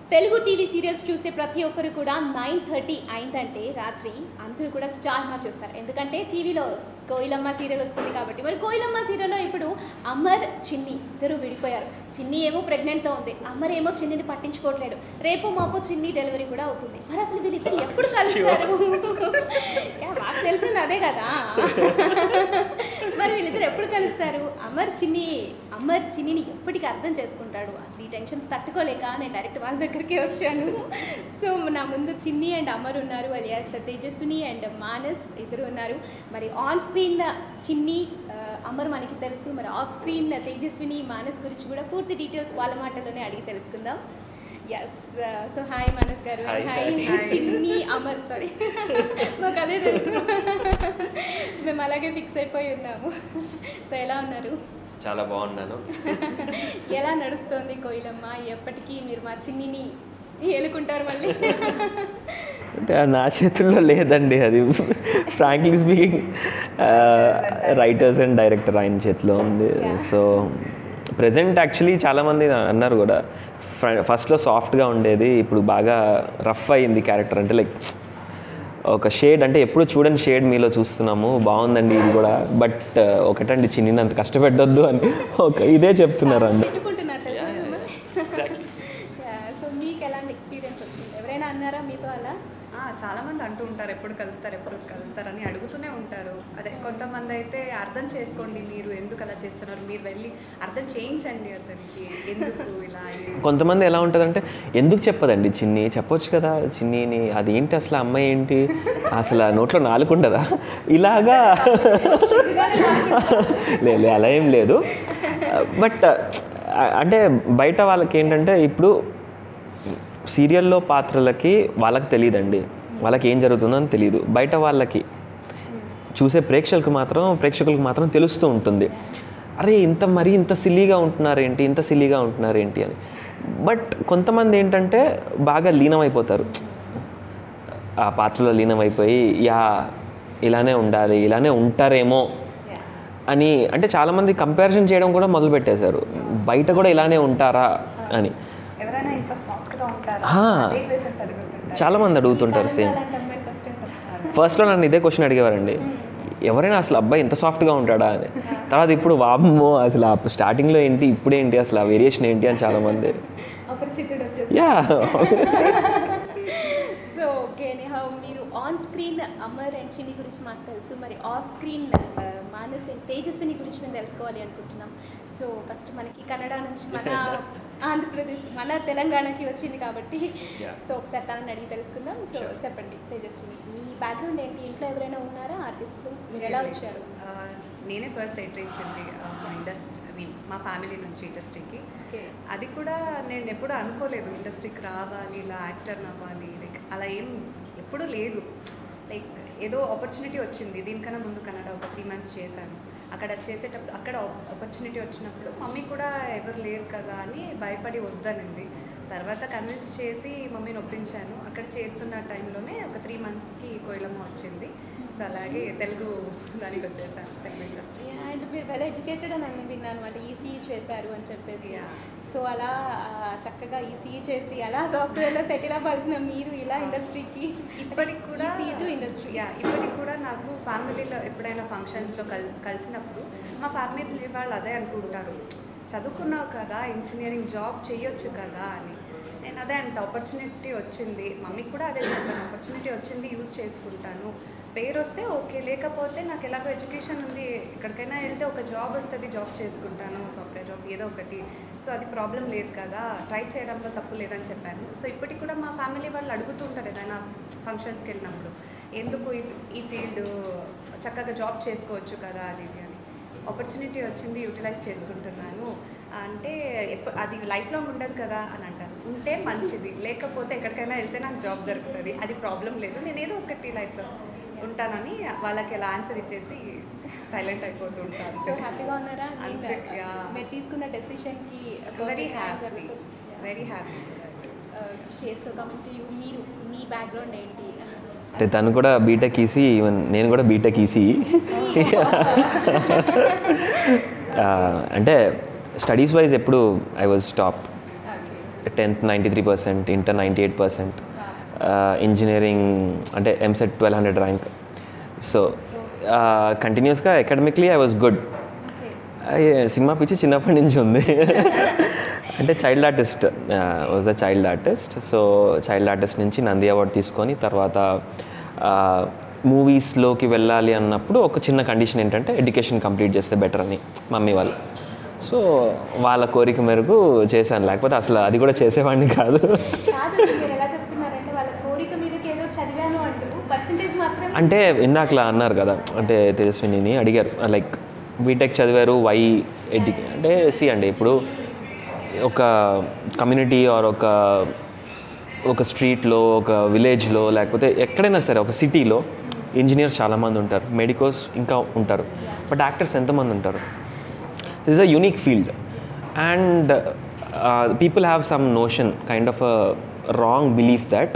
Telugu TV serials చూసే ప్రతి ఒక్కరు కూడా నైన్ థర్టీ అయిందంటే రాత్రి అందరూ కూడా స్టార్ మా చూస్తారు ఎందుకంటే టీవీలో కోయిలమ్మ సీరియల్ వస్తుంది కాబట్టి మరి కోయిలమ్మ సీరియల్లో ఇప్పుడు అమర్ చిన్ని ఇద్దరు విడిపోయారు చిన్ని ఏమో ప్రెగ్నెంట్తో ఉంది అమర్ ఏమో చిన్నిని పట్టించుకోవట్లేదు రేపు మాపు చిన్ని డెలివరీ కూడా అవుతుంది మరి అసలు వీళ్ళిద్దరు ఎప్పుడు కలుస్తారు యా, మాకు తెలిసింది అదే కదా మరి వీళ్ళిద్దరు ఎప్పుడు కలుస్తారు అమర్ చిన్ని అమర్ చిన్నిని ఎప్పటికీ అర్థం చేసుకుంటాడు అసలు ఈ టెన్షన్స్ తట్టుకోలేక నేను డైరెక్ట్ వాళ్ళ దగ్గరికి వచ్చాను సో నా ముందు చిన్ని అండ్ అమర్ ఉన్నారు అలియాస్ తేజస్విని అండ్ మానస్ ఇద్దరు ఉన్నారు మరి ఆన్ స్క్రీన్ చిన్ని ఆ, అమర్ మనకి తెలుసు మరి ఆఫ్ స్క్రీన్ తేజస్విని మానస్ గురించి కూడా పూర్తి డీటెయిల్స్ వాళ్ళ మాటల్లోనే అడిగి తెలుసుకుందాం ఎస్ సో హాయ్ మానస్ గారు Hi, హాయ్ hi. చిన్ని అమర్ సారీ మాకు అదే తెలుసు మేము అలాగే ఫిక్స్ అయిపోయి ఉన్నాము సో ఎలా ఉన్నారు చాలా బాగున్నాను ఎలా నడుస్తోంది కోయిలమ్మ ఎప్పటికీ మీరు మా చిన్నిని ఏలుకుంటారు మళ్ళీ అంటే అది నా చేతుల్లో లేదండి అది frankly speaking writers and director ఆయన చేతిలో ఉంది Yeah. సో ప్రజెంట్ యాక్చువల్లీ చాలామంది అన్నారు కూడా ఫస్ట్లో సాఫ్ట్గా ఉండేది ఇప్పుడు బాగా రఫ్ అయింది క్యారెక్టర్ అంటే లైక్ ఒక షేడ్ అంటే ఎప్పుడు చూడని షేడ్ మీలో చూస్తున్నాము బాగుందండి ఇది కూడా బట్ ఒకటండి చిన్న అంత కష్టపెట్టొద్దు అని ఒక ఇదే చెప్తున్నారు అందరు పెట్టుకుంటున్నారు తెలుసా మిమ్మల్ని సో మీకు ఎలాంటి ఎక్స్పీరియన్స్ వచ్చింది ఎవరైనా అన్నారా మీతో అలా ఆ, చాలా మంది అంటూ ఉంటారు ఎప్పుడు కలుస్తారు ఎప్పుడు కలుస్తారు అని అడుగుతూనే ఉంటారు అదే కొంతమంది అయితే అర్థం చేసుకోండి మీరు ఎందుకు అలా చేస్తున్నారు మీరు వెళ్ళి అర్థం చేయించండి అతనికి ఎందుకు ఇలా అని. కొంతమంది ఎలా ఉంటుందంటే ఎందుకు చెప్పదండి చిన్ని చెప్పొచ్చు కదా చిన్నిని అదేంటి అసలు ఆ అమ్మాయి ఏంటి అసలు ఆ నోట్లో నాలుగుండదా ఇలాగా లేదు లేదు, అలా ఏం లేదు బట్ అంటే బయట వాళ్ళకి ఏంటంటే ఇప్పుడు సీరియల్లో పాత్రలకి వాళ్ళకి తెలియదండి వాళ్ళకి ఏం జరుగుతుందో అని తెలియదు బయట వాళ్ళకి చూసే ప్రేక్షకులకు మాత్రం ప్రేక్షకులకు మాత్రం తెలుస్తూ ఉంటుంది అరే ఇంత మరీ ఇంత సిల్లీగా ఉంటున్నారేంటి ఇంత సిల్లీగా ఉంటున్నారేంటి అని బట్ కొంతమంది ఏంటంటే బాగా లీనమైపోతారు ఆ పాత్రలో లీనమైపోయి యా ఇలానే ఉండాలి ఇలానే ఉంటారేమో అని అంటే చాలామంది కంపారిజన్ చేయడం కూడా మొదలు పెట్టేశారు బయట కూడా ఇలానే ఉంటారా అని ఎవరైనా ఇంత సాఫ్ట్గా ఉంటారు ఆ. అదే క్వశ్చన్స్ అడుగుతుంటారు చాలామంది అడుగుతుంటారు సేమ్ అలాంటి అమ్మాయిలు ఫస్ట్ ఉంటారు ఫస్ట్లో నన్ను ఇదే క్వశ్చన్ అడిగేవారండి ఎవరైనా అసలు అబ్బాయి ఎంత సాఫ్ట్గా ఉంటాడా అని తర్వాత ఇప్పుడు వామ్మో అసలు ఆ స్టార్టింగ్లో ఏంటి ఇప్పుడు ఏంటి అసలు ఆ వేరియేషన్ ఏంటి అని చాలామంది అపరిచితుడు వచ్చేసి యా సో ఓకే నేహా మీరు ఆన్ స్క్రీన్ అమర్ అండ్ చిన్ని గురించి మాకు తెలుసు మరి off screen Manas and Tejaswini గురించి మేము తెలుసుకోవాలి అనుకుంటున్నాం సో ఫస్ట్ మనకి కన్నడ నుంచి మన ఆంధ్రప్రదేశ్ మన తెలంగాణకి వచ్చింది కాబట్టి Yeah. సో ఒకసారి తనని అడిగి తెలుసుకుందాం సో చెప్పండి తేజస్విని మీ బ్యాక్గ్రౌండ్ ఏంటి ఇంట్లో ఎవరైనా ఉన్నారా ఆర్టిస్టులు మీరు ఎలా వచ్చారు ఆ, నేనే ఫస్ట్ ఎంట్రీ ఇచ్చింది ఇండస్ట్రీ ఐ మీన్ మా ఫ్యామిలీ నుంచి ఇండస్ట్రీకి ఓకే అది కూడా నేను ఎప్పుడు అనుకోలేదు ఇండస్ట్రీకి రావాలి ఇలా యాక్టర్ అవ్వాలి లైక్ అలా ఏం ఎప్పుడూ లేదు లైక్ ఏదో ఆపర్చునిటీ వచ్చింది దీనికన్నా ముందు కన్నడ ఒక త్రీ మంత్స్ చేశాను అక్కడ చేసేటప్పుడు అక్కడ ఆపర్చునిటీ వచ్చినప్పుడు మమ్మీ కూడా ఎవరు లేరు కదా అని భయపడి వద్దనింది తర్వాత కన్విన్స్ చేసి మమ్మీని ఒప్పించాను అక్కడ చేస్తున్న టైంలోనే ఒక త్రీ మంత్స్కి కోయిలమ్మ వచ్చింది సో అలాగే తెలుగు దానికి వచ్చేసాను తెలుగు ఇండస్ట్రీ అండ్ మీరు వెల్ ఎడ్యుకేటెడ్ అని నేను విన్నాను అనమాట ఈసీఈ చేశారు అని చెప్పేసి Yeah. సో అలా ఆ, చక్కగా ఈసీఈ చేసి అలా సాఫ్ట్వేర్లో సెటిల్ అవ్వాల్సిన మీరు ఇలా ఇండస్ట్రీకి ఇప్పటికి కూడా ఈసీఈ టు ఇండస్ట్రీ యా ఇప్పటికి కూడా నాకు ఫ్యామిలీలో ఎప్పుడైనా ఫంక్షన్స్లో కల్ కలిసినప్పుడు మా ఫ్యామిలీ వాళ్ళు అదే అనుకుంటారు చదువుకున్నావు కదా ఇంజనీరింగ్ జాబ్ చేయొచ్చు కదా అని నేను అదే అంటే ఆపర్చునిటీ వచ్చింది మమ్మీకి కూడా అదే చెప్పాను ఆపర్చునిటీ వచ్చింది యూజ్ చేసుకుంటాను పేరు వస్తే ఓకే లేకపోతే నాకు ఎలాగో ఎడ్యుకేషన్ ఉంది ఎక్కడికైనా వెళ్తే ఒక జాబ్ వస్తుంది జాబ్ చేసుకుంటాను సాఫ్ట్వేర్ జాబ్ ఏదో ఒకటి సో అది ప్రాబ్లం లేదు కదా ట్రై చేయడంలో తప్పు లేదని చెప్పాను సో ఇప్పటికి కూడా మా ఫ్యామిలీ వాళ్ళు అడుగుతూ ఉంటారు ఏదైనా ఫంక్షన్స్కి వెళ్ళినప్పుడు ఎందుకు ఈ ఈ ఫీల్డ్ చక్కగా జాబ్ చేసుకోవచ్చు కదా అది ఇది అని ఆపర్చునిటీ వచ్చింది యూటిలైజ్ చేసుకుంటున్నాను అంటే ఎప్ప అది లైఫ్ లాంగ్ ఉండదు కదా అని అంటారు ఉంటే మంచిది లేకపోతే ఎక్కడికైనా వెళ్తే నాకు జాబ్ దొరుకుతుంది అది ప్రాబ్లం లేదు నేను ఏదో ఒకటి లైఫ్లో ఉంటానని వాళ్ళకి ఎలా ఆన్సర్ ఇచ్చేసి సైలెంట్ అయిపోతూ ఉంటాను సో హ్యాపీగా ఉన్నారా అంతే, yeah. మీరు తీసుకున్న డెసిషన్కి very happy very happy okay so come to you మీరు మీ బ్యాక్గ్రౌండ్ ఏంటి అంటే తను కూడా బీటెక్ ఈసీ ఈవెన్ నేను కూడా బీటెక్ ఈసీ అంటే స్టడీస్ వైజ్ ఎప్పుడు I was top okay tenth ninety three percent inter ninety eight percent engineering అంటే EAMCET twelve hundred rank so కంటిన్యూస్గా అకాడమిక్లీ I was good okay cinema పిచ్చి చిన్నప్పటి నుంచి ఉంది అంటే child artist was a child artist so child artist నుంచి Nandi award తీసుకొని తర్వాత మూవీస్లోకి వెళ్ళాలి అన్నప్పుడు ఒక చిన్న కండిషన్ ఏంటంటే ఎడ్యుకేషన్ కంప్లీట్ చేస్తే బెటర్ అని మమ్మీ వాళ్ళు సో వాళ్ళ కోరిక మేరకు చేశాను లేకపోతే అసలు అది కూడా చేసేవాడిని కాదు కాదు మీరు ఎలా చెప్తున్నారంటే వాళ్ళ కోరిక మీదకి ఏదో చదివాను అంటూ పర్సంటేజ్ మాత్రం అంటే ఇందాకలా అన్నారు కదా అంటే తేజస్విని అడిగారు లైక్ బీటెక్ చదివారు వై ఎడ్యుకే అంటే సి అండి ఇప్పుడు ఒక కమ్యూనిటీ ఆర్ ఒక ఒక స్ట్రీట్లో ఒక విలేజ్లో లేకపోతే ఎక్కడైనా సరే ఒక సిటీలో ఇంజనీర్స్ చాలామంది ఉంటారు మెడికోస్ ఇంకా ఉంటారు బట్ యాక్టర్స్ ఎంతమంది ఉంటారు this is a unique field and people have some notion kind of a wrong belief that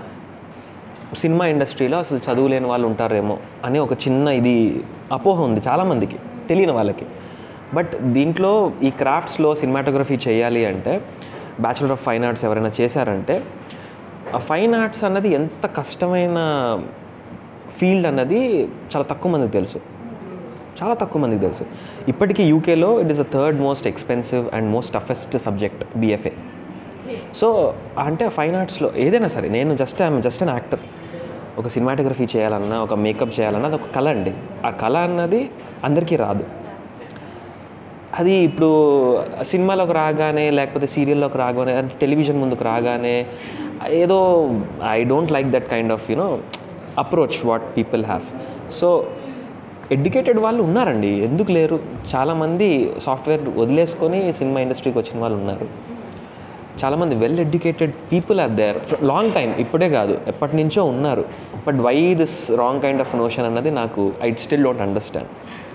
cinema ఇండస్ట్రీలో అసలు చదువులేని వాళ్ళు ఉంటారేమో అని ఒక చిన్న ఇది అపోహ ఉంది చాలామందికి తెలియని వాళ్ళకి బట్ దీంట్లో ఈ క్రాఫ్ట్స్లో సినిమాటోగ్రఫీ చేయాలి అంటే బ్యాచులర్ ఆఫ్ ఫైన్ ఆర్ట్స్ ఎవరైనా చేశారంటే ఆ ఫైన్ ఆర్ట్స్ అన్నది ఎంత కష్టమైన ఫీల్డ్ అన్నది చాలా తక్కువ మందికి తెలుసు చాలా తక్కువ మందికి తెలుసు ఇప్పటికీ యూకేలో it is the third most expensive and most toughest subject BFA so అంటే ఫైన్ ఆర్ట్స్లో ఏదైనా సరే నేను just I'm just an actor ఒక సినిమాటోగ్రఫీ చేయాలన్నా ఒక మేకప్ చేయాలన్నా అది ఒక కళ అండి ఆ కళ అన్నది అందరికీ రాదు అది ఇప్పుడు సినిమాలోకి రాగానే లేకపోతే సీరియల్లోకి రాగానే అంటే టెలివిజన్ ముందుకు రాగానే ఏదో I don't like that kind of you know approach what people have so educated వాళ్ళు ఉన్నారండి ఎందుకు లేరు చాలామంది సాఫ్ట్వేర్ వదిలేసుకొని సినిమా ఇండస్ట్రీకి వచ్చిన వాళ్ళు ఉన్నారు చాలామంది well educated people are there long time ఇప్పుడే కాదు ఎప్పటి నుంచో ఉన్నారు but why this wrong kind of notion అన్నది నాకు I still don't understand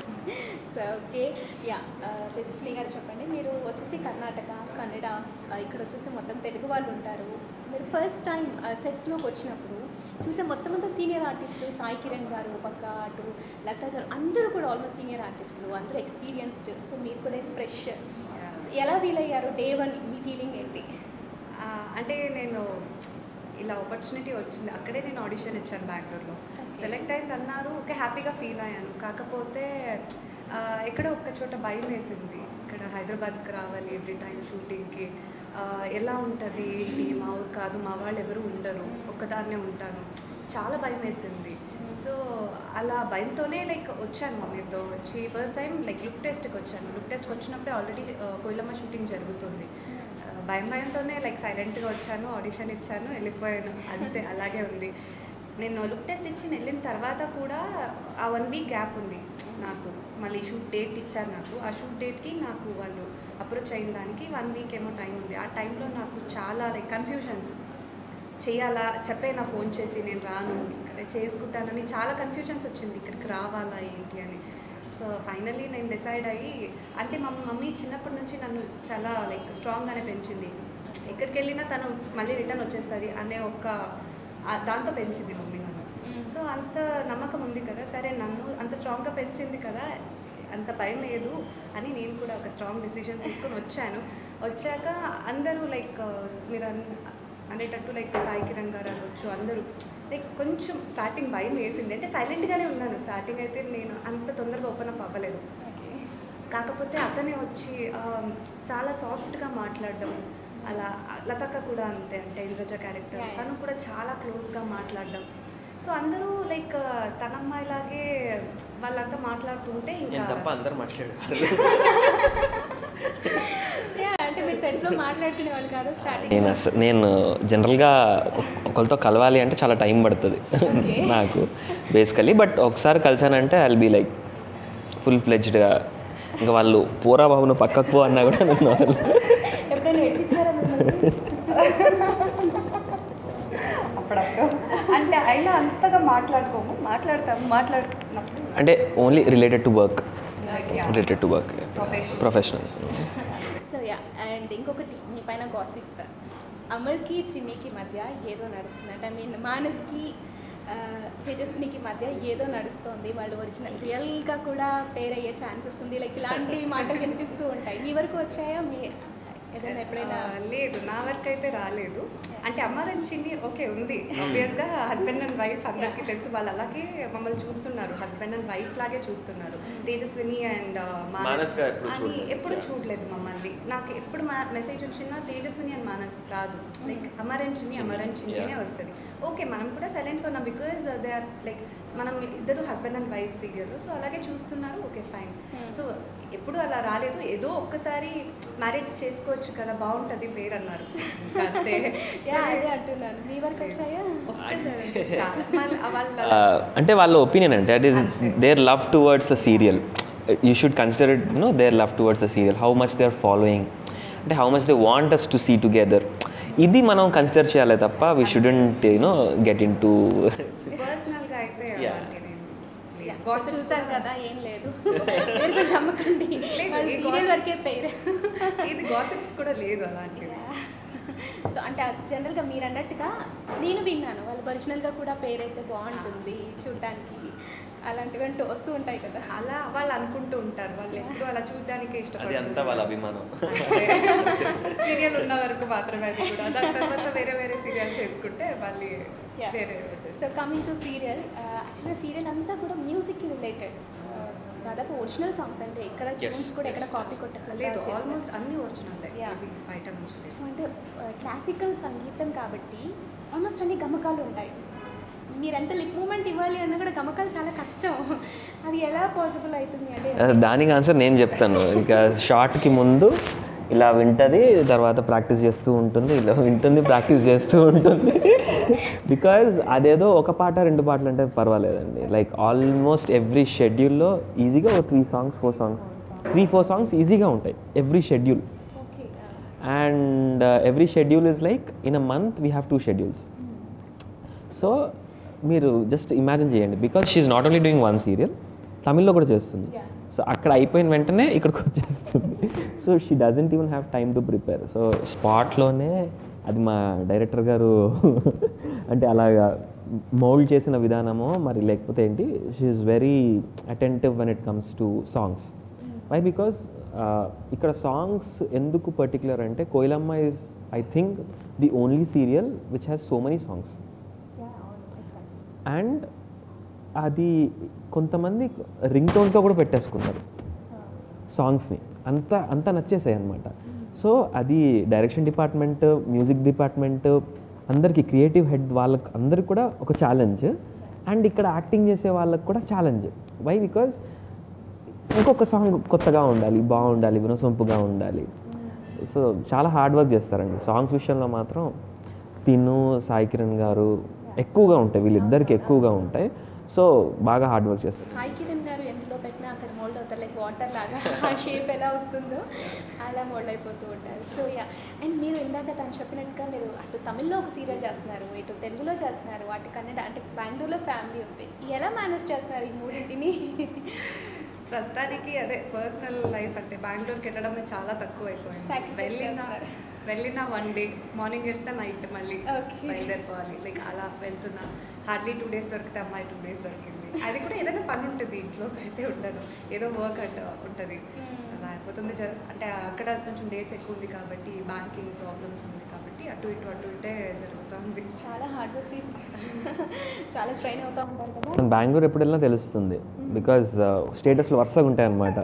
so okay yeah Tejaswi గారు చెప్పండి మీరు వచ్చేసి కర్ణాటక కన్నడ ఆ, ఇక్కడ వచ్చేసి మొత్తం తెలుగు వాళ్ళు ఉంటారు మీరు ఫస్ట్ టైం సెట్స్లోకి వచ్చినప్పుడు చూస్తే మొత్తం అంతా సీనియర్ ఆర్టిస్టులు సాయి కిరణ్ గారు ఒక పక్క అటు లతా గారు అందరూ కూడా ఆల్మోస్ట్ సీనియర్ ఆర్టిస్టులు అందరూ ఎక్స్పీరియన్స్డ్ సో మీరు కూడా ఫ్రెష్ ఎలా ఫీల్ అయ్యారు డే వన్ మీ ఫీలింగ్ ఏంటి ఆ, అంటే నేను ఇలా ఆపర్చునిటీ వచ్చింది అక్కడే నేను ఆడిషన్ ఇచ్చాను బెంగళూరులో Okay. సెలెక్ట్ అయింది అన్నారు ఓకే హ్యాపీగా ఫీల్ అయ్యాను కాకపోతే ఆ, ఎక్కడో ఒక్క చోట భయం వేసింది ఇక్కడ హైదరాబాద్కి రావాలి ఎవ్రీ టైం షూటింగ్కి ఎలా ఉంటుంది ఏంటి మా ఊరు కాదు మా వాళ్ళు ఎవరు ఉండరు ఒక్కదాన్నే ఉంటాను చాలా భయం వేసింది సో అలా భయంతోనే లైక్ వచ్చాను మమ్మీతో వచ్చి ఫస్ట్ టైం లైక్ లుక్ టెస్ట్కి వచ్చాను లుక్ టెస్ట్కి వచ్చినప్పుడే ఆల్రెడీ కోయిలమ్మ షూటింగ్ జరుగుతుంది ఆ, భయం భయంతోనే లైక్ సైలెంట్గా వచ్చాను ఆడిషన్ ఇచ్చాను వెళ్ళిపోయాను అంతే అలాగే ఉంది నేను లుక్ టెస్ట్ ఇచ్చి వెళ్ళిన తర్వాత కూడా ఆ వన్ వీక్ గ్యాప్ ఉంది నాకు మళ్ళీ షూట్ డేట్ ఇచ్చారు నాకు ఆ షూట్ డేట్కి నాకు వాళ్ళు అప్రోచ్ అయిన దానికి వన్ వీక్ ఏమో టైం ఉంది ఆ టైంలో నాకు చాలా లైక్ కన్ఫ్యూషన్స్ చేయాలా చెప్పే నా ఫోన్ చేసి నేను రాను ఇక్కడ చేసుకుంటానని చాలా కన్ఫ్యూజన్స్ వచ్చింది ఇక్కడికి రావాలా ఏంటి అని సో ఫైనల్లీ నేను డిసైడ్ అయ్యి అంటే మా మమ్మీ చిన్నప్పటి నుంచి నన్ను చాలా లైక్ స్ట్రాంగ్గానే పెంచింది ఎక్కడికి వెళ్ళినా తను మళ్ళీ రిటర్న్ వచ్చేస్తుంది అనే ఒక ఆ- దాంతో పెంచింది మమ్మీ నన్ను సో అంత నమ్మకం ఉంది కదా సరే నన్ను అంత స్ట్రాంగ్గా పెంచింది కదా అంత భయం లేదు అని నేను కూడా ఒక స్ట్రాంగ్ డెసిషన్ తీసుకొని వచ్చాను వచ్చాక అందరూ లైక్ మీరు అన్- అనేటట్టు లైక్ సాయి కిరణ్ గారు అనొచ్చు అందరూ లైక్ కొంచెం స్టార్టింగ్ భయం వేసింది అంటే సైలెంట్గానే ఉన్నాను స్టార్టింగ్ అయితే నేను అంత తొందరగా ఓపెన్ అప్ అవ్వలేదు కాకపోతే అతనే వచ్చి ఆ, చాలా సాఫ్ట్గా మాట్లాడడం అలా లతక్క కూడా అంతే అంటే ఇంద్రజ క్యారెక్టర్ Yeah, yeah. తను కూడా చాలా క్లోజ్గా మాట్లాడడం సో అందరూ లైక్ తన అమ్మాయిలాగే వాళ్ళంతా మాట్లాడుతుంటే ఇంకా అందరు మాట్లాడారు యా అంటే మీరు సెట్స్లో మాట్లాడుకునే వాళ్ళు కాదు స్టార్టింగ్ నేను అసలు నేను జనరల్గా ఒకరితో కలవాలి అంటే చాలా టైం పడుతుంది Okay. నాకు బేసికలీ బట్ ఒకసారి కలిసానంటే ఐల్ బీ లైక్ ఫుల్ ఫ్లెడ్జ్డ్గా ఇంకా వాళ్ళు పూరా బాబును పక్కకు పో అన్నా కూడా నేను వదలను. ఎప్పుడైనా ఏడిపించారా మిమ్మల్ని? అప్పుడప్పుడు అంటే అయినా అంతగా మాట్లాడుకోము మాట్లాడతాము మాట్లాడుకున్నప్పుడు అంటే only related to work Yeah. Related to work Professional. Professional so yeah and ఇంకొకటి మీ పైన గాసిప్ అమర్కి చిన్నికి మధ్య ఏదో నడుస్తుంది అంటే ఐ మీన్ మానస్కి ఆ, తేజస్వినికి మధ్య ఏదో నడుస్తుంది వాళ్ళు ఒరిజినల్ రియల్గా కూడా పేర్ అయ్యే ఛాన్సెస్ ఉంది లైక్ ఇలాంటి మాటలు వినిపిస్తూ ఉంటాయి మీ వరకు వచ్చాయా మీ ఏదైనా ఎప్పుడైనా ఆ, లేదు నా వరకు అయితే రాలేదు అంటే అమ్మారని చిన్ని ఓకే ఉంది ఆబ్వియస్గా హస్బెండ్ అండ్ వైఫ్ అందరికీ తెలుసు వాళ్ళు అలాగే మమ్మల్ని చూస్తున్నారు హస్బెండ్ అండ్ వైఫ్ లాగే చూస్తున్నారు తేజస్విని అండ్ మానస్గా ఎప్పుడు అని చూడలేదు. ఎప్పుడు చూడలేదు మమ్మల్ని నాకు ఎప్పుడు మా మెసేజ్ వచ్చినా తేజస్విని అండ్ మానస్ రాదు లైక్ అమరన్ చిన్ని అమరన్ చిన్నినే Yeah. వస్తుంది ఓకే మనం కూడా సైలెంట్గా ఉన్నాం బికాజ్ దే ఆర్ లైక్ మనం ఇద్దరు husband and wife serial so అలాగే చూస్తున్నారు ఓకే ఫైన్ Hmm. సో ఎప్పుడు అలా రాలేదు ఏదో ఒక్కసారి మ్యారేజ్ చేసుకోవచ్చు కదా బాగుంటుంది పేరు అన్నారు ఇంకా అంతే యా అదే అంటున్నాను మీ వరకు వచ్చాయా ఒక్కసారి చాలా మళ్ళీ వాళ్ళ Uh, అంటే వాళ్ళ ఒపీనియన్ అంటే that is their love towards the serial you should consider it you know their love towards the serial how much they are following అంటే how much they want us to see together ఇది మనం consider చేయాలి తప్ప we shouldn't you know get into పర్సనల్గా అయితే Yeah. అలాంటి నేను Yeah, లేదు. so Gossips చూసారు కూడా- కదా ఏం లేదు మీరు కూడా నమ్మకండి లేదు, వాళ్ళు ఈ సీరియల్ gossips- వరకే పేరు ఇది గాసిప్స్ కూడా లేదు అలాంటివి సో అంటే జనరల్గా మీరు అన్నట్టుగా నేను విన్నాను వాళ్ళు ఒరిజినల్గా కూడా పేరైతే బాగుంటుంది చూడడానికి అలాంటివి అంటూ వస్తూ ఉంటాయి కదా అలా వాళ్ళు అనుకుంటూ ఉంటారు వాళ్ళు ఎప్పుడు అలా చూడడానికి ఇష్టపడతారు అభిమానం సీరియల్ ఉన్న వరకు మాత్రమే అది కూడా దాని తర్వాత వేరే వేరే సీరియల్ చేసుకుంటే మళ్ళీ Yeah. వేరే వచ్చేసి సో కమింగ్ టు సీరియల్ యాక్చువల్గా సీరియల్ అంతా కూడా మ్యూజిక్కి రిలేటెడ్ దాదాపు ఒరిజినల్ సాంగ్స్ అంటే ఎక్కడ Yes, ట్యూన్స్ కూడా ఎక్కడ yes. కాపీ కొట్టకుండా లేదు చేశారు. ఆల్మోస్ట్ అన్ని ఒరిజినల్ Yeah. ఇది బయట నుంచి లేదు. సో అంటే క్లాసికల్ సంగీతం కాబట్టి ఆల్మోస్ట్ అన్ని గమకాలు ఉంటాయి మీరు ఎంత లిప్ మూమెంట్ ఇవ్వాలి అన్నా కూడా గమకాలు చాలా కష్టం అది ఎలా పాసిబుల్ అవుతుంది అంటే దానికి ఆన్సర్ నేను చెప్తాను ఇంకా షార్ట్కి ముందు ఇలా వింటుంది తర్వాత ప్రాక్టీస్ చేస్తూ ఉంటుంది ఇలా వింటుంది ప్రాక్టీస్ చేస్తూ ఉంటుంది బికాజ్ అదేదో ఒక పాట రెండు పాటలు అంటే పర్వాలేదండి లైక్ ఆల్మోస్ట్ ఎవ్రీ షెడ్యూల్లో ఈజీగా ఒక three songs four songs three four songs ఈజీగా ఉంటాయి every schedule okay and every schedule is like in a month we have two schedules so మీరు జస్ట్ ఇమాజిన్ చేయండి because she's not only doing one serial తమిళ్లో కూడా చేస్తుంది Yeah. So అక్కడ అయిపోయిన వెంటనే ఇక్కడికి వచ్చేస్తుంది so she doesn't even have time to prepare so స్పాట్లోనే అది మా డైరెక్టర్ గారు అంటే అలాగా మౌల్డ్ చేసిన విధానమో మరి లేకపోతే ఏంటి she's very attentive when it comes to songs why because ఇక్కడ సాంగ్స్ ఎందుకు పర్టికులర్ అంటే Koilamma is I think the only serial which has so many songs and అది కొంతమంది రింగ్ టోన్తో కూడా పెట్టేసుకున్నారు సాంగ్స్ని అంత అంత నచ్చేసాయి అనమాట సో అది డైరెక్షన్ డిపార్ట్మెంట్ మ్యూజిక్ డిపార్ట్మెంట్ అందరికి క్రియేటివ్ హెడ్ వాళ్ళకి అందరికి కూడా ఒక ఛాలెంజ్ అండ్ ఇక్కడ యాక్టింగ్ చేసే వాళ్ళకి కూడా ఛాలెంజ్ వై బికాజ్ ఇంకొక సాంగ్ కొత్తగా ఉండాలి బాగుండాలి వినసొంపుగా ఉండాలి సో చాలా హార్డ్ వర్క్ చేస్తారండి సాంగ్స్ విషయంలో మాత్రం తిను సాయి కిరణ్ గారు ఎక్కువగా ఉంటాయి వీళ్ళిద్దరికి ఎక్కువగా ఉంటాయి సో బాగా హార్డ్ వర్క్ చేస్తారు సాయి కిరణ్ గారు ఎందులో పెట్టినా అక్కడ మోల్డ్ అవుతారు లైక్ వాటర్ లాగా ఆ షేప్ ఎలా వస్తుందో అలా మోల్డ్ అయిపోతూ ఉంటారు సో యా అండ్ మీరు ఇందాక తను చెప్పినట్టుగా మీరు అటు తమిళ్లో ఒక సీరియల్ చేస్తున్నారు ఇటు తెలుగులో చేస్తున్నారు అటు కన్నడ అంటే బెంగళూరులో ఫ్యామిలీ ఉంది ఎలా మేనేజ్ చేస్తున్నారు ఈ మూడింటిని ప్రస్తుతానికి అదే పర్సనల్ లైఫ్ అంటే బెంగళూరుకి వెళ్ళడమే చాలా తక్కువ అయిపోయింది Sacrifice వెళ్ళిన చేస్తున్నారు. వెళ్ళిన వన్ డే మార్నింగ్ వెళ్తే నైట్ మళ్ళీ Okay. బయలుదేరిపోవాలి లైక్ అలా వెళ్తున్నా హార్డ్లీ టూ డేస్ దొరికితే అమ్మాయి టూ డేస్ దొరికింది అది కూడా ఏదైనా పని ఉంటుంది ఇంట్లో అయితే ఉండదు ఏదో వర్క్ అంటే ఉంటుంది Hmm. అలా అయిపోతుంది జ- అంటే అక్కడ కొంచెం డేట్స్ ఎక్కువ ఉంది కాబట్టి బ్యాంకింగ్ ప్రాబ్లమ్స్ ఉంది కాబట్టి అటు ఇటు అటు ఇటే జరుగుతుంది చాలా హార్డ్ వర్క్ తీసి చాలా స్ట్రైన్ అవుతూ ఉంటారు కదా బెంగళూరు ఎప్పుడు వెళ్ళినా తెలుస్తుంది బికాజ్ స్టేటస్లు వరుసగా ఉంటాయి అన్నమాట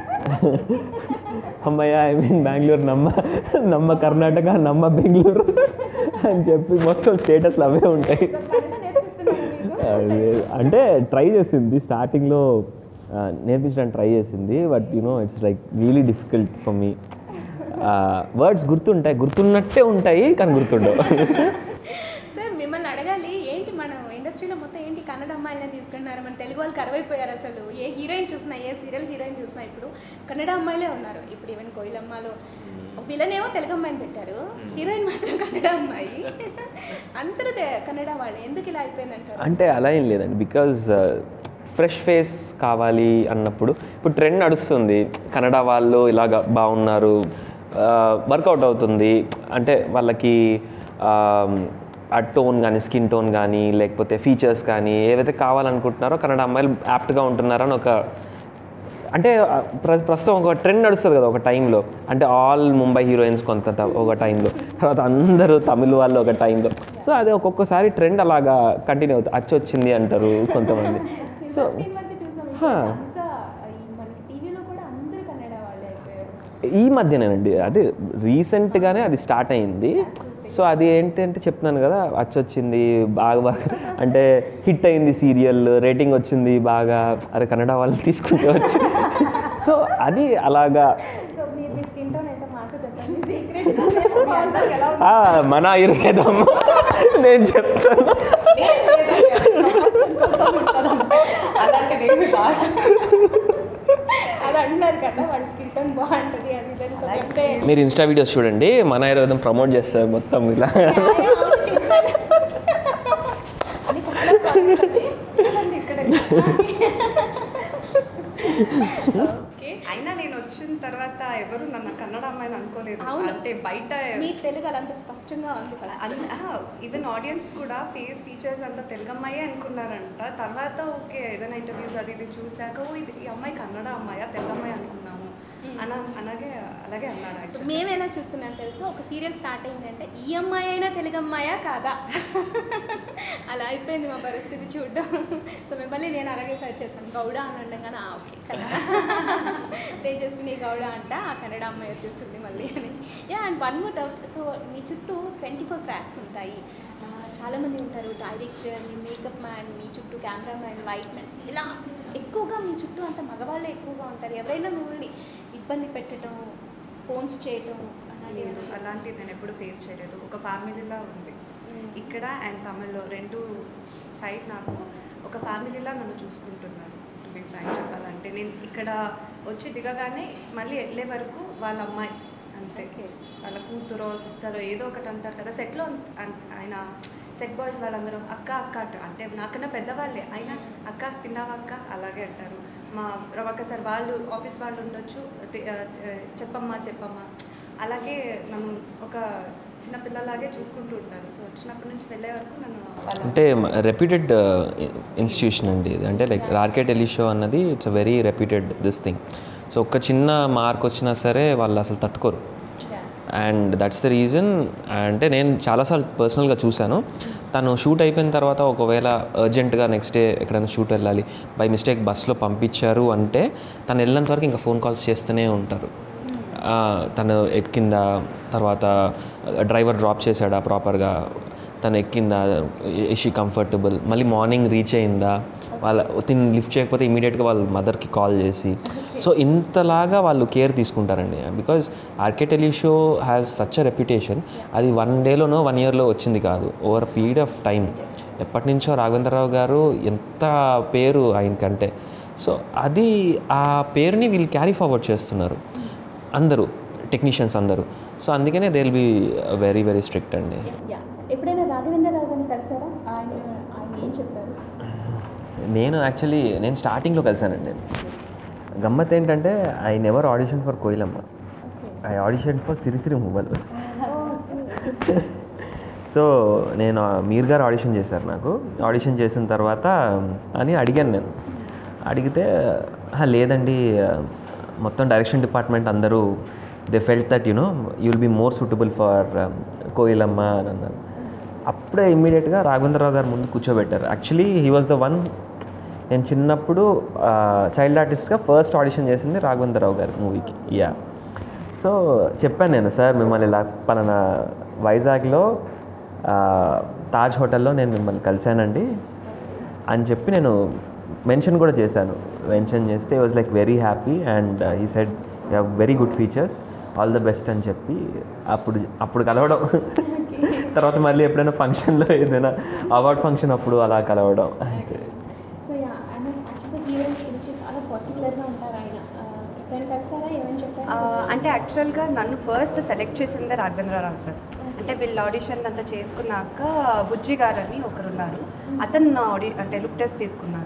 అమ్మయ్య ఐ మీన్ బెంగళూరు నమ్మ నమ్మ కర్ణాటక నమ్మ బెంగళూరు అని చెప్పి మొత్తం స్టేటస్లు అవే ఉంటాయి కన్నడ నేర్పిస్తున్నారు మీకు అది అంటే ట్రై చేసింది స్టార్టింగ్లో నేర్పించడానికి ట్రై చేసింది but you know it's like really difficult for me words గుర్తుంటాయి గుర్తున్నట్టే ఉంటాయి కానీ గుర్తుండవు సార్ మిమ్మల్ని అడగాలి ఏంటి మనం ఇండస్ట్రీలో మొత్తం ఏంటి కన్నడ అమ్మాయిలను తీసుకుంటున్నారు మన తెలుగు వాళ్ళు కరువైపోయారు అసలు ఏ హీరోయిన్ చూసినా ఏ సీరియల్ హీరోయిన్ చూసినా ఇప్పుడు కన్నడ అమ్మాయిలే ఉన్నారు ఇప్పుడు ఈవెన్ కోయిలమ్మలో విలన్ ఏమో తెలుగు అమ్మాయిని పెట్టారు హీరోయిన్ మాత్రం కన్నడ అమ్మాయి అందరూ తె- కన్నడ వాళ్ళు ఎందుకు ఇలా అయిపోయిందంటారు అంటే అలా ఏం లేదండి బికాజ్ ఫ్రెష్ ఫేస్ కావాలి అన్నప్పుడు ఇప్పుడు ట్రెండ్ నడుస్తుంది కన్నడ వాళ్ళు ఇలాగ బాగున్నారు వర్కౌట్ అవుతుంది అంటే వాళ్ళకి ఆ, ఆ టోన్ కానీ స్కిన్ టోన్ కానీ లేకపోతే ఫీచర్స్ కానీ ఏవైతే కావాలనుకుంటున్నారో కన్నడ అమ్మాయిలు యాప్ట్గా ఉంటున్నారని ఒక అంటే ఆ, ప్ర- ప్రస్తుతం ఒక ట్రెండ్ నడుస్తుంది కదా ఒక టైంలో అంటే ఆల్ ముంబై హీరోయిన్స్ కొంత ట- ఒక టైంలో తర్వాత అందరూ తమిళ వాళ్ళు ఒక టైంలో సో అది ఒక్కొక్కసారి ట్రెండ్ అలాగా కంటిన్యూ అవుతుంది అచ్చి వచ్చింది అంటారు కొంతమంది సో ఈ మధ్య చూసాం హా. అంతా ఈ మనకి టీవీలో కూడా అందరూ కన్నడ వాళ్ళే అయిపోయారు ఈ మధ్యనేనండి అది రీసెంట్గానే అది స్టార్ట్ అయింది సో అది ఏంటంటే చెప్తున్నాను కదా వచ్చింది బాగా బాగా అంటే హిట్ అయింది సీరియల్ రేటింగ్ వచ్చింది బాగా అరే కన్నడ వాళ్ళు తీసుకుంటే వచ్చి సో అది అలాగా సో మీరు మీ స్కిన్ టోన్ అయితే మాకు చెప్పండి సీక్రెట్ ఎలా ఆ, మన ఆయుర్వేదం నేను చెప్తాను అలాంటిది ఏమి కాదు అది అంటున్నారు కదా వాడి స్కిన్ టోన్ బాగుంటుంది అది ఇది సో చెప్తే మీరు ఇన్స్టా వీడియోస్ చూడండి మన ఆయుర్వేదం ప్రమోట్ చేస్తారు మొత్తం ఇలా అవును, చూసాను. అది చాలా బాగుంటుంది. చూడండి ఇక్కడ ఓకే అయినా నేను వచ్చిన తర్వాత ఎవరు నన్ను కన్నడ అమ్మాయిని అనుకోలేదు అవును. అంటే బయట మీ తెలుగు అలా అంత స్పష్టంగా ఉంది ఫస్ట్ ఈవెన్ ఆడియన్స్ కూడా ఫేస్ ఫీచర్స్ అంతా తెలుగు అమ్మాయి అనుకున్నారంట తర్వాత ఓకే ఏదైనా ఇంటర్వ్యూస్ అది ఇది చూశాక ఓ ఇది ఈ అమ్మాయి కన్నడ అమ్మాయా తెలుగు అమ్మాయి అనుకున్నాము అన అలాగే అలాగే అన్నారు సో actually. మేము ఎలా చూస్తున్నాం తెలుసు ఒక సీరియల్ స్టార్ట్ అయిందంటే ఈ అమ్మాయి అయినా తెలుగు అమ్మాయా కాదా అలా అయిపోయింది మా పరిస్థితి చూడడం సో మిమ్మల్ని నేను అలాగే సర్చ్ చేశాను గౌడ అని ఉండగానే ఆ, ఓకే కన్నడ తేజస్విని గౌడ అంట ఆ కన్నడ అమ్మాయి వచ్చేసింది మళ్ళీ అని yeah and one more doubt so మీ చుట్టూ ట్వంటీ ఫోర్ ట్రాక్స్ ఉంటాయి ఆ, చాలామంది ఉంటారు డైరెక్టర్ మీ మేకప్ మ్యాన్ మీ చుట్టూ కెమెరా మ్యాన్ లైట్ మ్యాన్స్ ఇలా ఎక్కువగా మీ చుట్టూ అంత మగవాళ్ళే ఎక్కువగా ఉంటారు ఎవరైనా మిమ్మల్ని ఇబ్బంది పెట్టడం ఫోన్స్ చేయటం అలాగే లేదు, అలాంటిది నేను ఎప్పుడు ఫేస్ చేయలేదు ఒక ఫ్యామిలీలా ఉంది ఇక్కడ అండ్ తమిళ్లో రెండు సైడ్ నాకు ఒక ఫ్యామిలీలా నన్ను చూసుకుంటున్నారు టు బి ఫ్రాంక్ చెప్పాలంటే నేను ఇక్కడ వచ్చి దిగగానే మళ్ళీ వెళ్ళే వరకు వాళ్ళ అమ్మాయి అంతే Okay. వాళ్ళ కూతురో సిస్టరో ఏదో ఒకటి అంటారు కదా సెట్లో ఆయన సెట్ బాయ్స్ వాళ్ళందరూ అక్క అక్క అంటారు అంటే నాకన్నా పెద్దవాళ్ళే అయినా అక్క తిన్నావా అక్క అలాగే అంటారు మా రవక్క సార్ వాళ్ళు ఆఫీస్ వాళ్ళు ఉండొచ్చు తి- ఆ, ఆ, చెప్పమ్మా చెప్పమ్మా అలాగే నన్ను ఒక చిన్న పిల్లలాగే చూసుకుంటూ ఉంటారు సో వచ్చినప్పటి నుంచి వెళ్ళే వరకు నన్ను వాళ్ళ అంటే రెప్యూటెడ్ ఇన్స్టిట్యూషన్ అండి ఇది అంటే లైక్ ఆర్కే టెలిషో అన్నది it's very reputed this thing so ఒక్క చిన్న మార్క్ వచ్చినా సరే వాళ్ళు అసలు తట్టుకోరు అండ్ దట్స్ ద రీజన్ అంటే నేను చాలాసార్లు పర్సనల్గా చూశాను తను షూట్ అయిపోయిన తర్వాత ఒకవేళ అర్జెంటుగా నెక్స్ట్ డే ఎక్కడైనా షూట్ వెళ్ళాలి బై మిస్టేక్ బస్లో పంపించారు అంటే తను వెళ్ళినంత వరకు ఇంకా ఫోన్ కాల్స్ చేస్తూనే ఉంటారు ఆ, తను ఎక్కిందా తర్వాత డ్రైవర్ డ్రాప్ చేశాడా ప్రాపర్గా తను ఎక్కిందా ఇషీ కంఫర్టబుల్ మళ్ళీ మార్నింగ్ రీచ్ అయిందా వాళ్ళ తిని లిఫ్ట్ చేయకపోతే ఇమీడియట్గా వాళ్ళ మదర్కి కాల్ చేసి సో ఇంతలాగా వాళ్ళు కేర్ తీసుకుంటారండి because RK Teleshow has such a reputation అది వన్ డేలోనో వన్ ఇయర్లో వచ్చింది కాదు ఓవర్ పీరియడ్ ఆఫ్ టైం ఎప్పటి నుంచో రాఘవేంద్రరావు గారు ఎంత పేరు ఆయనకంటే సో అది ఆ పేరుని వీళ్ళు క్యారీ ఫార్వర్డ్ చేస్తున్నారు అందరూ టెక్నీషియన్స్ అందరూ సో అందుకనే they will be very very strict అండి యా ఎప్పుడైనా రాఘవేంద్రరావు గారిని కలిసారా ఆయన ఆయన ఏం చెప్పారు నేను యాక్చువల్లీ నేను స్టార్టింగ్లో కలిసానండి గమ్మత్ ఏంటంటే I never audition for Koilamma I audition for Sirisiri mobile so నేను మీర్ గారు ఆడిషన్ చేశారు నాకు ఆడిషన్ చేసిన తర్వాత అని అడిగాను నేను అడిగితే "ఆహా, లేదండి మొత్తం డైరెక్షన్ డిపార్ట్మెంట్ అందరూ they felt that you know you will be more suitable for Koilamma అని అన్నారు అప్పుడే ఇమ్మీడియట్గా రాఘవేంద్రరావు గారు ముందు కూర్చోబెట్టారు actually he was the one నేను చిన్నప్పుడు చైల్డ్ ఆర్టిస్ట్గా ఫస్ట్ ఆడిషన్ చేసింది రాఘవేంద్రరావు గారి మూవీకి యా సో చెప్పాను నేను సార్ మిమ్మల్ని ఇలా పలానా వైజాగ్లో ఆ, తాజ్ హోటల్లో నేను మిమ్మల్ని కలిశానండి అని చెప్పి నేను మెన్షన్ కూడా చేశాను మెన్షన్ చేస్తే was like very happy and he said you have very good features all the best అని చెప్పి అప్పుడు అప్పుడు కలవడం తర్వాత మళ్ళీ ఎప్పుడైనా ఫంక్షన్లో ఏదైనా అవార్డ్ ఫంక్షన్ అప్పుడు అలా కలవడం అంతే సో యా ఆయన యాక్చువల్గా హీరోయిన్స్ గురించి చాలా పర్టికులర్గా ఉంటారు ఆయన ఆ, ఎప్పుడైనా కలిసారా ఏమని చెప్పారు ఆ, అంటే యాక్చువల్గా నన్ను ఫస్ట్ సెలెక్ట్ చేసిందే రాఘవేంద్రరావు సార్ అంటే వీళ్ళు ఆడిషన్ అంతా చేసుకున్నాక బుజ్జి గారు అని ఒకరు ఉన్నారు అతను నా ఆడి అంటే లుక్ టెస్ట్ తీసుకున్నారు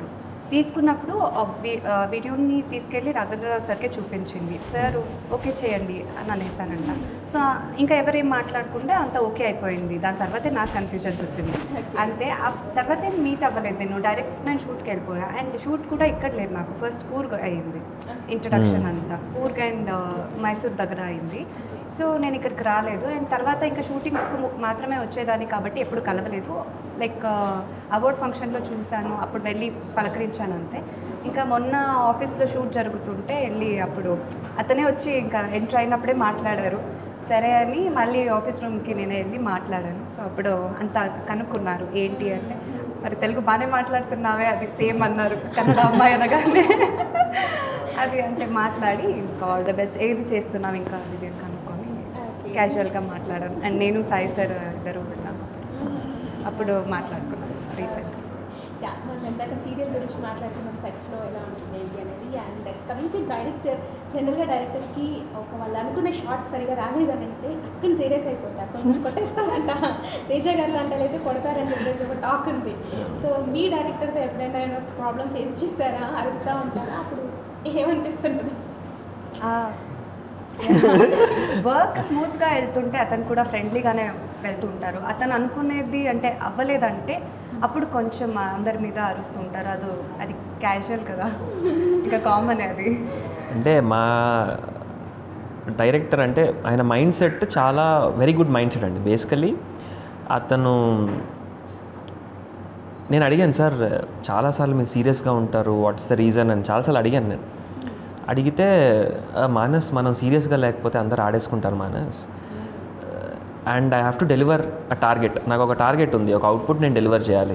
తీసుకున్నప్పుడు ఆ వి- ఆ వీడియోని తీసుకెళ్ళి రాఘవేంద్రరావు సార్కే చూపించింది సార్ ఓకే చేయండి అని అనేసానంట సో ఇంకా ఎవరేం మాట్లాడుకుంటే అంత ఓకే అయిపోయింది దాని తర్వాతే నాకు కన్ఫ్యూజన్స్ వచ్చింది అంతే ఆ తర్వాతే మీట్ అవ్వలేదు నేను డైరెక్ట్ నేను షూట్కి వెళ్ళిపోయా అండ్ షూట్ కూడా ఇక్కడ లేదు నాకు ఫస్ట్ కూర్గ్ అయింది ఇంట్రడక్షన్ అంతా కూర్గ్ అండ్ మైసూర్ దగ్గర అయింది సో నేను ఇక్కడికి రాలేదు అండ్ తర్వాత ఇంకా షూటింగ్ మాత్రమే వచ్చేదాన్ని కాబట్టి ఎప్పుడు కలవలేదు లైక్ అవార్డ్ ఫంక్షన్లో చూశాను అప్పుడు వెళ్ళి పలకరించాను అంతే ఇంకా మొన్న ఆఫీస్లో షూట్ జరుగుతుంటే వెళ్ళి అప్పుడు అతనే వచ్చి ఇంకా ఎంటర్ అయినప్పుడే మాట్లాడారు సరే అని మళ్ళీ ఆఫీస్ రూమ్కి నేను వెళ్ళి మాట్లాడాను సో అప్పుడు అంత కనుక్కున్నారు ఏంటి అంటే మరి తెలుగు బాగానే మాట్లాడుతున్నావే అది సేమ్ అన్నారు కన్నడ అమ్మాయి అనగానే అది అంటే మాట్లాడి ఇంకా ఆల్ ద బెస్ట్ ఏది చేస్తున్నాం ఇంకా అది ఇది అని కనుక్కొని క్యాజువల్గా మాట్లాడాను అండ్ నేను సాయి సార్ ఇద్దరు ఉన్నాను అప్పుడు మాట్లాడుకున్నాను రీసెంట్ యా మనం ఇందాక సీరియల్ గురించి మాట్లాడుతున్నాం సెక్స్లో ఎలా ఉంటుంది ఏంటి అనేది అండ్ కమింగ్ టు డైరెక్టర్ జనరల్గా డైరెక్టర్స్కి ఒక వాళ్ళు అనుకునే షార్ట్ సరిగా రాలేదని అంటే అక్కడ సీరియస్ అయిపోతారు కొంచెం కొట్టేస్తారంట తేజ గారు లాంటి అయితే కొడతారని చెప్పేసి ఒక టాక్ ఉంది సో మీ డైరెక్టర్తో ఎప్పుడైనా ప్రాబ్లం ఫేస్ చేశారా అరుస్తూ ఉంటారా అప్పుడు ఏమనిపిస్తుంటుంది వర్క్ స్మూత్గా వెళ్తుంటే అతను కూడా ఫ్రెండ్లీగానే వెళ్తుంటారు అతను అనుకునేది అంటే అవ్వలేదంటే అప్పుడు కొంచెం అందరి మీద అరుస్తుంటారు అది అది క్యాజువల్ కదా ఇంకా కామన్ అది అంటే మా డైరెక్టర్ అంటే ఆయన మైండ్ సెట్ చాలా వెరీ గుడ్ మైండ్ సెట్ అండి బేసికలీ అతను నేను అడిగాను సార్ చాలాసార్లు మీరు సీరియస్గా ఉంటారు వాట్స్ ద రీజన్ అని చాలాసార్లు అడిగాను నేను అడిగితే "ఆ, మానస్ మనం సీరియస్గా లేకపోతే అందరు ఆడేసుకుంటారు Manas and I have to deliver a target నాకు ఒక టార్గెట్ ఉంది ఒక అవుట్పుట్ నేను డెలివర్ చేయాలి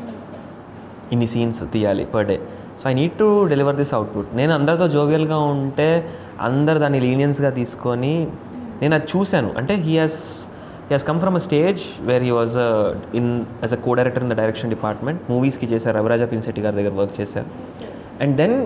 ఇన్ని సీన్స్ తీయాలి per day so I need to deliver this output నేను అందరితో జోవియల్గా ఉంటే అందరు దాన్ని లీనియన్స్గా తీసుకొని నేను అది చూశాను అంటే he has he has come from a stage where he was in as a co director in the direction department మూవీస్కి చేశారు రవిరాజ పిన్సెట్టి గారి దగ్గర వర్క్ చేశారు అండ్ దెన్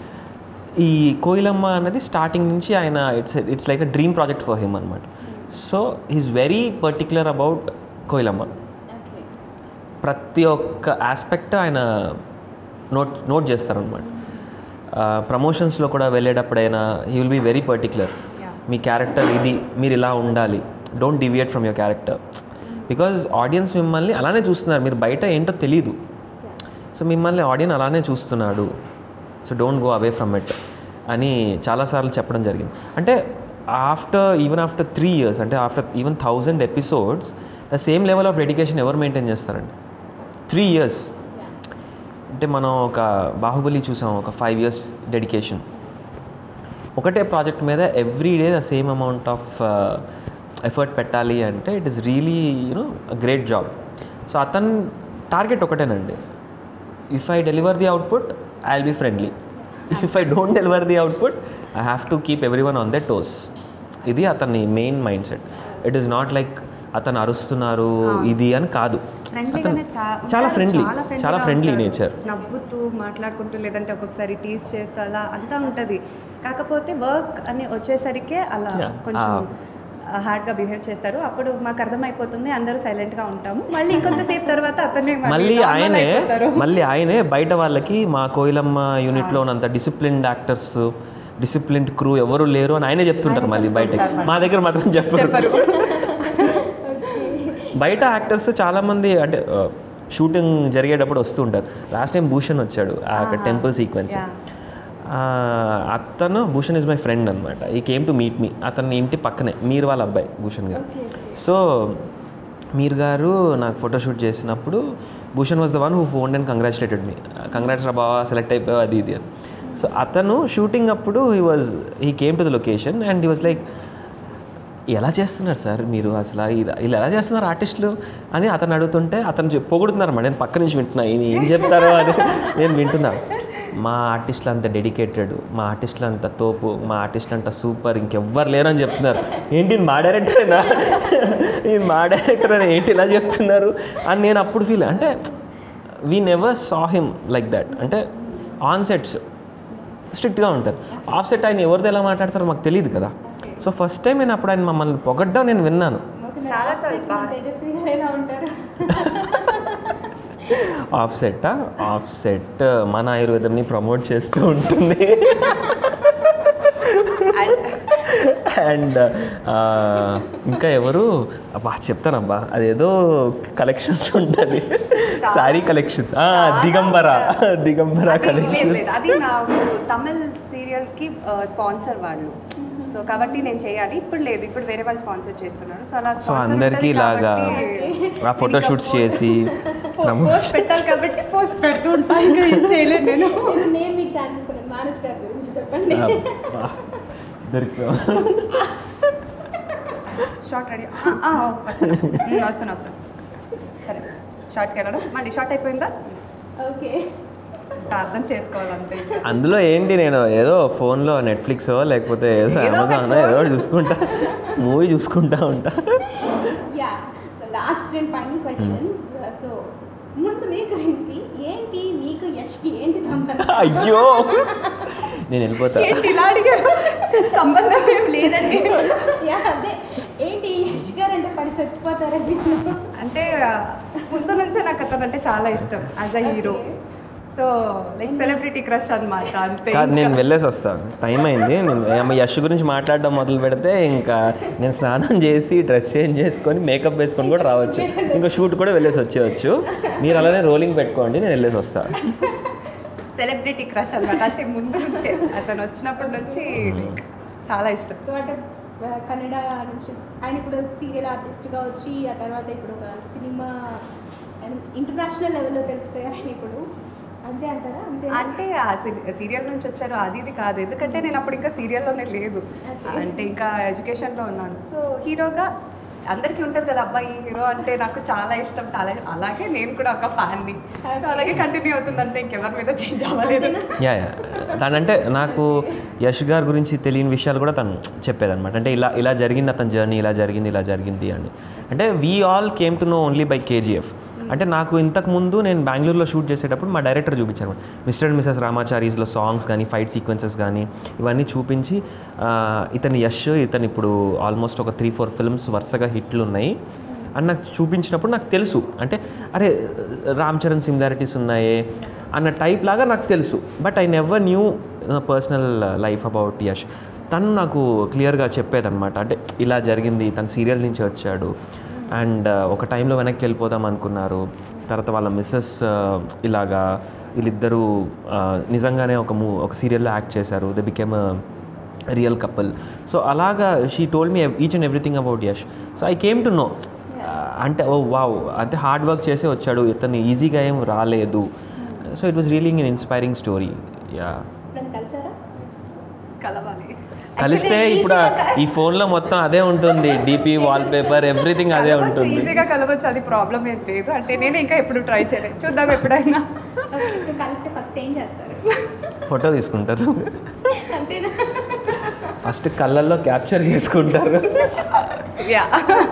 ఈ కోయిలమ్మ అనేది స్టార్టింగ్ నుంచి ఆయన it's it's like a dream project for him అనమాట so he's very particular about Koilamma okay ప్రతి ఒక్క ఆస్పెక్ట్ ఆయన నోట్ నోట్ చేస్తారనమాట ప్రమోషన్స్లో కూడా వెళ్ళేటప్పుడైనా he will be very particular Yeah. మీ క్యారెక్టర్ ఇది మీరు ఇలా ఉండాలి don't deviate from your character because audience మిమ్మల్ని అలానే చూస్తున్నారు మీరు బయట ఏంటో తెలీదు సో మిమ్మల్ని ఆడియన్స్ అలానే చూస్తున్నాడు so don't go away from it అని చాలాసార్లు చెప్పడం జరిగింది అంటే after even after three years అంటే after even thousand episodes the same level of dedication ఎవరు మెయింటైన్ చేస్తారండి త్రీ ఇయర్స్ అంటే మనం ఒక బాహుబలి చూసాం ఒక ఫైవ్ ఇయర్స్ డెడికేషన్ ఒకటే ప్రాజెక్ట్ మీద every day the same amount of effort పెట్టాలి అంటే it is really you know great job so అతని టార్గెట్ ఒకటేనండి if I deliver the output I will be friendly if I don't deliver the output I have to keep every one on the toes ఇది అతని main mind set it is not like అతను అరుస్తున్నారు ఇది అని కాదు ఫ్రెండ్లీగానే అతను చాలా friendly చాలా ఫ్రెండ్లీ నేచర్ నవ్వుతూ మాట్లాడుకుంటూ లేదంటే ఒక్కొక్కసారి టీస్ చేస్తూ అలా అంతా ఉంటుంది కాకపోతే వర్క్ అని వచ్చేసరికి అలా Yeah. కొంచెం Ah. హార్డ్గా బిహేవ్ చేస్తారు అప్పుడు మాకు అర్థమైపోతుంది అందరూ సైలెంట్గా ఉంటాము మళ్ళీ ఇంకొంతసేపు తర్వాత అతనే మళ్ళీ normal ఆయనే అయిపోతారు. మళ్ళీ ఆయనే బయట వాళ్ళకి మా కోయిలమ్మ యూనిట్లో ఉన్నంత డిసిప్లిన్డ్ యాక్టర్స్ డిసిప్లిన్డ్ క్రూ ఎవరు లేరు అని ఆయనే చెప్తుంటారు ఆయన మళ్ళీ బయటకి చెప్తుంటారు మా దగ్గర మాత్రం చెప్పరు చెప్పరు బయట యాక్టర్స్ చాలామంది అంటే షూటింగ్ జరిగేటప్పుడు వస్తూ ఉంటారు లాస్ట్ టైం భూషణ్ వచ్చాడు ఆ Ah. Temple sequence Yeah. అతను భూషణ్ ఇస్ మై ఫ్రెండ్ అనమాట ఈ కేమ్ టు మీట్ మీ అతని ఇంటి పక్కనే మీరు వాళ్ళ అబ్బాయి భూషణ్ గారు ఓకే సో మీరు గారు నాకు ఫోటోషూట్ చేసినప్పుడు Bhushan was the one who phone and congratulated me congrats రా బావా సెలెక్ట్ అయిపోయావు అది ఇది అని సో అతను షూటింగ్ అప్పుడు he was he came to the location and he was like ఎలా చేస్తున్నారు సార్ మీరు అసలు ఇలా ఇలా ఎలా చేస్తున్నారు ఆర్టిస్టులు అని అతను అడుగుతుంటే అతను చెప్- పొగుడుతున్నారు అన్నమాట నేను పక్క నుంచి వింటున్నా ఈయన ఏం చెప్తారో అని నేను వింటున్నా మా ఆర్టిస్టులు అంత డెడికేటెడ్ మా ఆర్టిస్టులు అంత తోపు మా ఆర్టిస్టులు అంత సూపర్ ఇంకెవ్వరు లేరు అని చెప్తున్నారు ఏంటి ఈయన మా డైరెక్టరేనా ఈయన మా డైరెక్టర్ అని ఏంటి ఇలా చెప్తున్నారు అని నేను అప్పుడు ఫీల్ అంటే we never saw him like that అంటే ఆన్ సెట్స్ స్ట్రిక్ట్గా ఉంటారు ఆఫ్ సెట్ ఆయన ఎవరితో ఎలా మాట్లాడతారో మాకు తెలియదు కదా సో ఫస్ట్ టైం నేను అప్పుడు ఆయన మమ్మల్ని పొగడ్డం నేను విన్నాను ఓకే చాలా చాలా సార్లు బాగా- తేజస్విగా ఎలా ఉంటారు ఆఫ్ సెట్ ఆఫ్ సెట్ మన ఆయుర్వేదంని ప్రమోట్ చేస్తూ ఉంటుంది అండ్ ఇంకా ఎవరు అబ్బా చెప్తానబ్బా అదేదో కలెక్షన్స్ ఉంటుంది శారీ కలెక్షన్స్ దిగంబర దిగంబర అది లేదు, లేదు. కలెక్షన్స్ అది నాకు తమిళ్ సీరియల్ కి స్పాన్సర్ వాళ్ళు సో కాబట్టి నేను చేయాలి ఇప్పుడు లేదు ఇప్పుడు వేరే వాళ్ళు స్పాన్సర్ చేస్తున్నారు సో అలా సో sponsor అందరికీ ఉంటది ఇలాగా కాబట్టి ఆ ఫోటో షూట్స్ చేసి పోస్ట్ పెట్టాలి కాబట్టి పోస్ట్ పెడుతూ ఉంటాను ఇంకా ఏం చేయలేదు నేను నేను నేను మీకు ఛాన్స్ ఇస్తున్నాను మానస్ గారి గురించి చెప్పండి అబ్బా, దొరికిపోయాం షార్ట్ రెడీ వస్తున్నా ఉమ్, వస్తున్నా వస్తున్నా సరే షార్ట్కి వెళ్ళడం మళ్ళీ షార్ట్ అయిపోయిందా ఓకే ఇంకా అర్థం చేసుకోవాలంతే అందులో ఏంటి నేను ఏదో ఫోన్లో నెట్ఫ్లిక్స్ లేకపోతే ఏదో ఏదో అమెజాన్ ఏదో ఒకటి చూసుకుంటా మూవీ చూసుకుంటా ఉంటా yeah so last and final questions so ముందు మీ గురించి ఏంటి మీకు యష్కి ఏంటి సంబంధం అయ్యో నేను వెళ్ళిపోతా ఏంటి ఇలా అడిగారు సంబంధం ఏం లేదండి యా అదే ఏంటి యష్ గారు అంటే పడి చచ్చిపోతారా మీరు అంటే ముందు నుంచే నాకు అతను అంటే చాలా ఇష్టం as a hero so like celebrity crush అన్నమాట అంతే కాదు నేను ఇంకా. వెళ్ళేసి వస్తాను టైం అయింది నేను ఏమ యశ్ గురించి మాట్లాడడం మొదలు పెడితే ఇంకా నేను స్నానం చేసి డ్రెస్ చేంజ్ చేసుకొని మేకప్ వేసుకొని కూడా రావచ్చు ఇంకా షూట్ కూడా వెళ్ళేసి వచ్చేయచ్చు మీరు అలానే రోలింగ్ పెట్టుకోండి నేను వెళ్ళేసి వస్తాను సెలబ్రిటీ క్రష్ అన్నమాట అంటే ముందు నుంచే అతను వచ్చినప్పటి నుంచి like చాలా ఇష్టం సో అంటే ఆ, కన్నడ నుంచి ఆయన ఇప్పుడు సీరియల్ ఆర్టిస్ట్గా వచ్చి ఆ తర్వాత ఇప్పుడు ఒక సినిమా ఇంటర్నేషనల్ లెవెల్లో తెలిసిపోయారు ఆయన ఇప్పుడు అంతే అంటారా అంతే అంటే ఆ సీరియల్ నుంచి వచ్చారు అది ఇది కాదు ఎందుకంటే నేను అప్పుడు ఇంకా సీరియల్లోనే లేదు Okay. అంటే ఇంకా ఎడ్యుకేషన్లో ఉన్నాను సో హీరోగా అందరికీ ఉంటుంది కదా అబ్బాయి హీరో అంటే నాకు చాలా ఇష్టం చాలా ఇష్టం. అలాగే నేను కూడా ఒక ఫ్యాన్ని Okay. అలాగే కంటిన్యూ అవుతుంది అంతే ఇంకెవరి మీద చేంజ్ అవ్వలేదు యా యా తనంటే నాకు యష్ గారి గురించి తెలియని విషయాలు కూడా తను చెప్పేదన్నమాట అంటే ఇలా ఇలా జరిగింది అతని జర్నీ ఇలా జరిగింది ఇలా జరిగింది అని అంటే we all came to know only by KGF అంటే నాకు ఇంతకు ముందు నేను బెంగళూరులో షూట్ చేసేటప్పుడు మా డైరెక్టర్ చూపించారు మిస్టర్ అండ్ మిసెస్ రామాచారీస్లో సాంగ్స్ కానీ ఫైట్ సీక్వెన్సెస్ కానీ ఇవన్నీ చూపించి ఆ, ఇతని యష్ ఇతను ఇప్పుడు ఆల్మోస్ట్ ఒక త్రీ ఫోర్ ఫిల్మ్స్ వరుసగా హిట్లు ఉన్నాయి అని నాకు చూపించినప్పుడు నాకు తెలుసు అంటే అరే రామ్ చరణ్ సిమిలారిటీస్ ఉన్నాయే అన్న టైప్ లాగా నాకు తెలుసు but I never knew personal life about Yash తను నాకు క్లియర్గా చెప్పేదన్నమాట అంటే ఇలా జరిగింది తను సీరియల్ నుంచి వచ్చాడు అండ్ ఒక టైంలో వెనక్కి వెళ్ళిపోదాం అనుకున్నారు తర్వాత వాళ్ళ మిస్సెస్ ఇలాగా వీళ్ళిద్దరూ uh, నిజంగానే ఒక మూ ఒక సీరియల్లో యాక్ట్ చేశారు they became real couple so అలాగా she told me each and everything about Yash so I came to know అంటే ఓ వావ్ అంటే హార్డ్ వర్క్ చేసే వచ్చాడు ఇతను ఈజీగా ఏం రాలేదు సో ఇట్ వాస్ రియలింగ్ ఇన్ ఇన్స్పైరింగ్ స్టోరీ యా ఇప్పుడు కలిసారా కలవాలి కలిస్తే ఇప్పుడు ఆ- ఈ ఫోన్లో మొత్తం అదే ఉంటుంది డిపి వాల్ పేపర్ ఎవ్రీథింగ్ అదే ఉంటుంది ఈజీగా కలవచ్చు అది ప్రాబ్లం ఏం లేదు అంటే నేను ఇంకా ఎప్పుడు ట్రై చేయలేదు చూద్దాం ఎప్పుడైనా ఓకే సో కలిస్తే ఫస్ట్ ఏం చేస్తారు ఫోటో తీసుకుంటారు అంతేనా ఫస్ట్ కళ్ళల్లో క్యాప్చర్ చేసుకుంటారు యా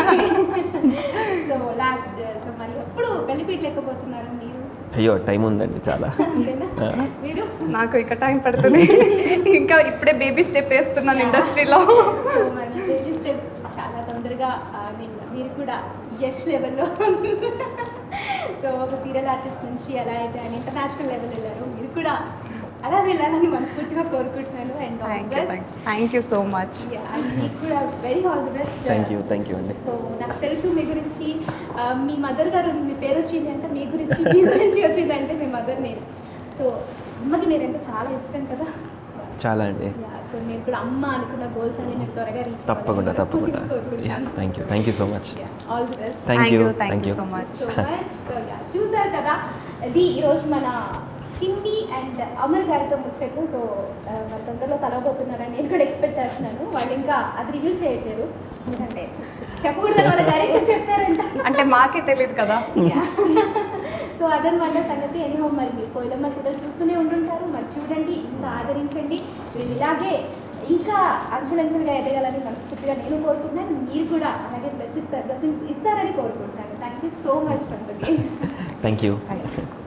సో లాస్ట్ సో మరి ఎప్పుడు పెళ్లిపీట లేకపోతున్నారు మీరు అయ్యో టైం ఉందండి చాలా అంతేనా మీరు నాకు ఇక టైం పడుతుంది ఇంకా ఇప్పుడే బేబీ స్టెప్ వేస్తున్నాను ఇండస్ట్రీలో సో మరి బేబీ స్టెప్స్ చాలా తొందరగా ఆ, నేను మీరు కూడా యష్ లెవెల్లో సో ఒక సీరియల్ ఆర్టిస్ట్ నుంచి ఎలా అయితే ఆయన ఇంటర్నేషనల్ లెవెల్ వెళ్ళారు మీరు కూడా అలా వెళ్ళాలని మనస్ఫూర్తిగా కోరుకుంటున్నాను and all thank you best thank you so much and మీకు కూడా very all the best thank you thank you అండి సో నాకు తెలుసు మీ గురించి ఆ, మీ మదర్ గారు మీ పేరు వచ్చింది అంటే మీ గురించి మీ గురించి వచ్చింది అంటే మీ మదర్ నేను సో అమ్మకి మీరంటే చాలా ఇష్టం కదా చాలా అండి సో మీరు కూడా అమ్మ అనుకున్న గోల్స్ అన్ని మీరు త్వరగా రీచ్ తప్పకుండా తప్పకుండా thank you thank you so much all the best thank you thank thank you you so much so much so yeah చూసారు కదా ఇది ఈరోజు మన చింది అండ్ అమర్ గారితో ముచ్చట్లు సో ఆ, మరి తొందరలో కలవబోతున్నారని నేను కూడా ఎక్స్పెక్ట్ చేస్తున్నాను వాళ్ళు ఇంకా అది రివ్యూ చేయట్లేరు ఎందుకంటే చెప్పకూడదని వాళ్ళ డైరెక్టర్ చెప్పారంట అంటే మాకే తెలియదు కదా సో అదనమాట సంగతి ఎనీహో మరి మీరు కోయిలమ్మ సీరియల్ చూస్తూనే ఉంటుంటారు మరి చూడండి ఇంకా ఆదరించండి మీరు ఇలాగే ఇంకా అంచెలంచెలుగా ఎదగాలని మనస్ఫూర్తిగా నేను కోరుకుంటున్నాను మీరు కూడా అలాగే బ్లెస్ ఇస్తారు blessings ఇస్తారని కోరుకుంటున్నాను thank you so much once again thank you Thank you.